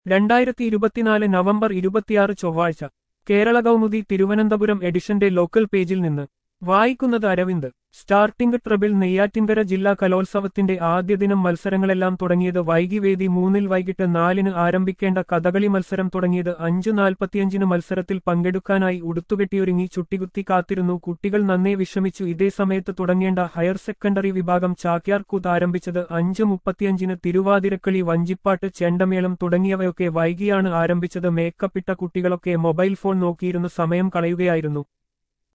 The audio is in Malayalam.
രണ്ടായിരത്തി ഇരുപത്തിനാല് നവംബർ ഇരുപത്തിയാറ് ചൊവ്വാഴ്ച കേരള കൗമുദി തിരുവനന്തപുരം എഡിഷന്റെ ലോക്കൽ പേജിൽ നിന്ന് വായിക്കുന്നത് അരവിന്ദ് സ്റ്റാർട്ടിംഗ് ട്രബിൾ നെയ്യാറ്റിൻകര ജില്ലാ കലോത്സവത്തിന്റെ ആദ്യ ദിനം മത്സരങ്ങളെല്ലാം തുടങ്ങിയത് വൈകി വേദി മൂന്നിൽ വൈകിട്ട് നാലിന് ആരംഭിക്കേണ്ട കഥകളി മത്സരം തുടങ്ങിയത് അഞ്ചു നാൽപ്പത്തിയഞ്ചിന് മത്സരത്തിൽ പങ്കെടുക്കാനായി ഉടുത്തുകെട്ടിയൊരുങ്ങി ചുട്ടികുത്തി കാത്തിരുന്നു കുട്ടികൾ നന്നേ വിഷമിച്ചു ഇതേ സമയത്ത് തുടങ്ങേണ്ട ഹയർ സെക്കൻഡറി വിഭാഗം ചാക്യാർ കൂത്ത് ആരംഭിച്ചത് അഞ്ച് മുപ്പത്തിയഞ്ചിന് തിരുവാതിരക്കളി വഞ്ചിപ്പാട്ട് ചെണ്ടമേളം തുടങ്ങിയവയൊക്കെ വൈകിയാണ് ആരംഭിച്ചത് മേക്കപ്പിട്ട കുട്ടികളൊക്കെ മൊബൈൽ ഫോൺ നോക്കിയിരുന്ന് സമയം കളയുകയായിരുന്നു